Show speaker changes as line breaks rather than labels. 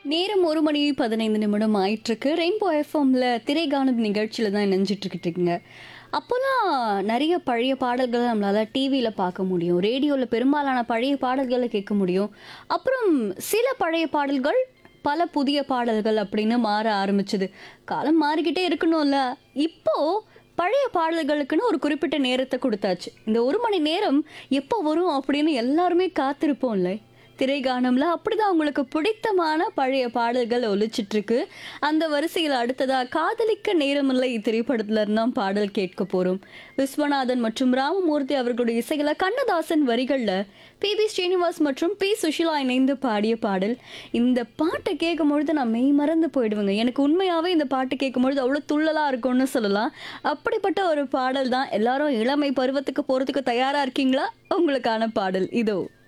நேரம் ஒரு மணி பதினைந்து நிமிடம் ஆயிட்டிருக்கு ரெயின்போ எஃப்எம்ல திரைகாணும் நிகழ்ச்சியில் தான் இணைஞ்சிட்டு இருக்கீங்க அப்போல்லாம் நிறைய பழைய பாடல்களை நம்மளால் டிவியில் பார்க்க முடியும் ரேடியோவில் பெரும்பாலான பழைய பாடல்களை கேட்க முடியும் அப்புறம் சில பழைய பாடல்கள் பல புதிய பாடல்கள் அப்படின்னு மாற ஆரம்பிச்சது காலம் மாறிக்கிட்டே இருக்கணும்ல இப்போ பழைய பாடல்களுக்குன்னு ஒரு குறிப்பிட்ட நேரத்தை கொடுத்தாச்சு இந்த ஒரு மணி நேரம் எப்போ வரும் அப்படின்னு எல்லாருமே காத்திருப்போம்ல திரைகானம்ல அப்படிதான் உங்களுக்கு பிடித்தமான பழைய பாடல்கள் ஒலிச்சிட்டு இருக்கு அந்த வரிசையில் அடுத்ததா காதலிக்க நேரமில்லை திரைப்படத்துல இருந்தான் பாடல் கேட்க போறோம் விஸ்வநாதன் மற்றும் ராமமூர்த்தி அவர்களுடைய இசையில கண்ணதாசன் வரிகள்ல பி வி ஸ்ரீனிவாஸ் மற்றும் பி சுஷிலா இணைந்து பாடிய பாடல் இந்த பாட்டை கேட்கும் பொழுது நான் மெய் மறந்து போயிடுவேங்க எனக்கு உண்மையாவே இந்த பாட்டு கேட்கும் பொழுது அவ்வளோ துள்ளலா இருக்கும்னு சொல்லலாம் அப்படிப்பட்ட ஒரு பாடல் தான் எல்லாரும் இளமை பருவத்துக்கு போறதுக்கு தயாரா இருக்கீங்களா உங்களுக்கான பாடல் இதோ